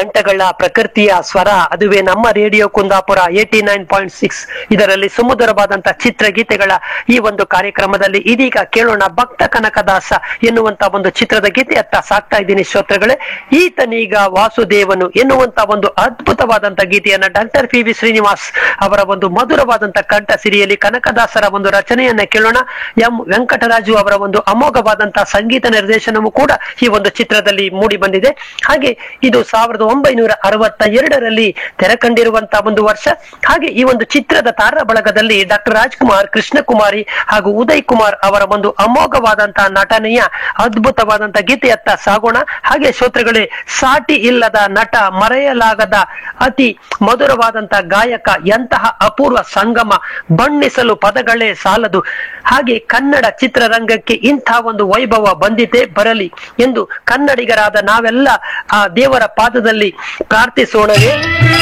ಗಂಟೆಗಳ ಪ್ರಕೃತಿಯ ಸ್ವರ ಅದುವೇ ನಮ್ಮ radio Kundapura eighty nine point six ಇದರಲ್ಲಿ ಸುಮಧುರವಾದಂತಹ ಚಿತ್ರಗೀತೆಗಳ ಈ ಒಂದು ಕಾರ್ಯಕ್ರಮದಲ್ಲಿ ಇದೀಗ ಕೇಳೋಣ ಭಕ್ತ ಕನಕದಾಸ ಎನ್ನುವಂತ ಒಂದು ಚಿತ್ರದ ಗೀತೆಯತ್ತ ಸಾಕ್ತಾ ಇದ್ದೀನಿ ಶ್ರೋತೃಗಳೇ ಈತನೀಗ ವಾಸುದೇವನು ಎನ್ನುವಂತ ಒಂದು ಅದ್ಭುತವಾದಂತ ಗೀತೆಯನ್ನ ಡಾಕ್ಟರ್ ಪಿ ವಿ ಶ್ರೀನಿವಾಸ್ ಅವರ ಒಂದು ಮಧುರವಾದಂತ ಕಂಠ ಸಿರಿಯಲ್ಲಿ ಕನಕದಾಸರ ಒಂದು ರಚನೆಯನ್ನ ಕೇಳೋಣ ಎಂ ವೆಂಕಟರಾಜು ಅವರ ಒಂದು ಅಮೋಘವಾದಂತಹ ಸಂಗೀತ ನಿರ್ದೇಶನವೂ ಕೂಡ ಈ ಒಂದು ಚಿತ್ರದಲ್ಲಿ ಮೂಡಿ ಬಂದಿದೆ ಹಾಗೆ ಇದು ಸಾವಿರದ ಒಂಬೈನೂರ ಅರವತ್ತ ಎರಡರಲ್ಲಿ ತೆರೆ ಕಂಡಿರುವಂತಹ ಒಂದು ವರ್ಷ ಹಾಗೆ ಈ ಒಂದು ಚಿತ್ರದ ತಾರ ಬಳಗದಲ್ಲಿ ಡಾಕ್ಟರ್ ರಾಜ್ಕುಮಾರ್ ಕೃಷ್ಣಕುಮಾರಿ ಹಾಗೂ ಉದಯ್ ಕುಮಾರ್ ಅವರ ಒಂದು ಅಮೋಘವಾದಂತಹ ನಟನೆಯ ಅದ್ಭುತವಾದಂತಹ ಗೀತೆಯತ್ತ ಸಾಗೋಣ ಹಾಗೆ ಶ್ರೋತೃಗಳೇ ಸಾಟಿ ಇಲ್ಲದ ನಟ ಮರೆಯಲಾಗದ ಅತಿ ಮಧುರವಾದಂತಹ ಗಾಯಕ ಎಂತಹ ಅಪೂರ್ವ ಸಂಗಮ ಬಣ್ಣಿಸಲು ಪದಗಳೇ ಸಾಲದು ಹಾಗೆ ಕನ್ನಡ ಚಿತ್ರರಂಗಕ್ಕೆ ಇಂಥ ಒಂದು ವೈಭವ ಬಂದಿದೆ ಬರಲಿ ಎಂದು ಕನ್ನಡಿಗರಾದ ನಾವೆಲ್ಲ ಆ ದೇವರ ಪಾದದಲ್ಲಿ ಪ್ರಾರ್ಥಿಸೋಣವೇ